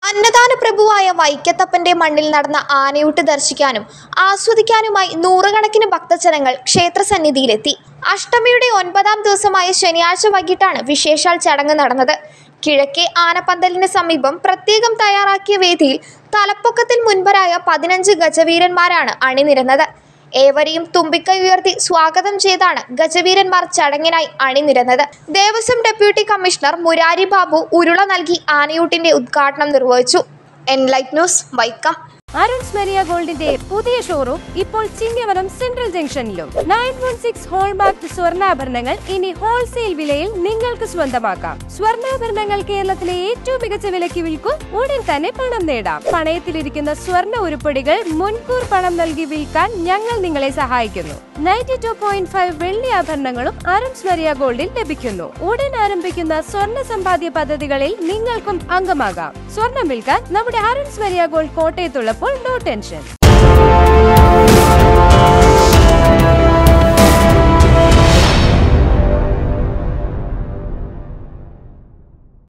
അന്നദാന പ്രഭുവായ വൈക്കത്തപ്പന്റെ മണ്ണിൽ നടന്ന ആനയൂട്ട് ദർശിക്കാനും ആസ്വദിക്കാനുമായി നൂറുകണക്കിന് ഭക്തജനങ്ങൾ ക്ഷേത്രസന്നിധിയിലെത്തി അഷ്ടമിയുടെ ഒൻപതാം ദിവസമായ ശനിയാഴ്ച വൈകിട്ടാണ് വിശേഷാൽ ചടങ്ങ് നടന്നത് കിഴക്കേ ആനപ്പന്തലിന് സമീപം പ്രത്യേകം തയ്യാറാക്കിയ വേദിയിൽ തലപ്പൊക്കത്തിൽ മുൻപരായ പതിനഞ്ച് ഗജവീരന്മാരാണ് അണിനിരന്നത് ഏവരെയും തുമ്പിക്കൈ ഉയർത്തി സ്വാഗതം ചെയ്താണ് ഗജവീരന്മാർ ചടങ്ങിനായി അണിനിരന്നത് ദേവസ്വം ഡെപ്യൂട്ടി കമ്മീഷണർ മുരാരി ബാബു ഉരുള നൽകി ആനയൂട്ടിന്റെ ഉദ്ഘാടനം നിർവഹിച്ചു എൻലൈറ്റ് ന്യൂസ് വൈക്കം അരുൺസ് മരിയ ഗോൾഡിന്റെ പുതിയ ഷോറൂം ഇപ്പോൾ ചിങ്ങവനം സെൻട്രൽ ജംഗ്ഷനിലും നയൻ വൺ സിക്സ് ഹോൾമാർക്ക് സ്വർണ്ണാഭരണങ്ങൾ ഇനി ഹോൾസെയിൽ വിലയിൽ നിങ്ങൾക്ക് സ്വന്തമാക്കാം സ്വർണ്ണാഭരണങ്ങൾ കേരളത്തിലെ ഏറ്റവും മികച്ച വിലയ്ക്ക് വിൽക്കും ഉടൻ തന്നെ പണം നേടാം പണയത്തിലിരിക്കുന്ന സ്വർണ്ണ ഉരുപ്പടികൾ മുൻകൂർ പണം നൽകി വിൽക്കാൻ ഞങ്ങൾ നിങ്ങളെ സഹായിക്കുന്നു നയൻറ്റി ടു പോയിന്റ് ഫൈവ് വെള്ളി ആഭരണങ്ങളും അരുൺസ് മരിയ ഗോൾഡിൽ ലഭിക്കുന്നു ഉടൻ ആരംഭിക്കുന്ന സ്വർണ്ണ സമ്പാദ്യ പദ്ധതികളിൽ നിങ്ങൾക്കും അംഗമാകാം സ്വർണം വിൽക്കാൻ നമ്മുടെ അരുൺസ് മരിയ ഗോൾഡ് കോട്ടയത്തുള്ളപ്പോൾ നോ ടെൻഷൻ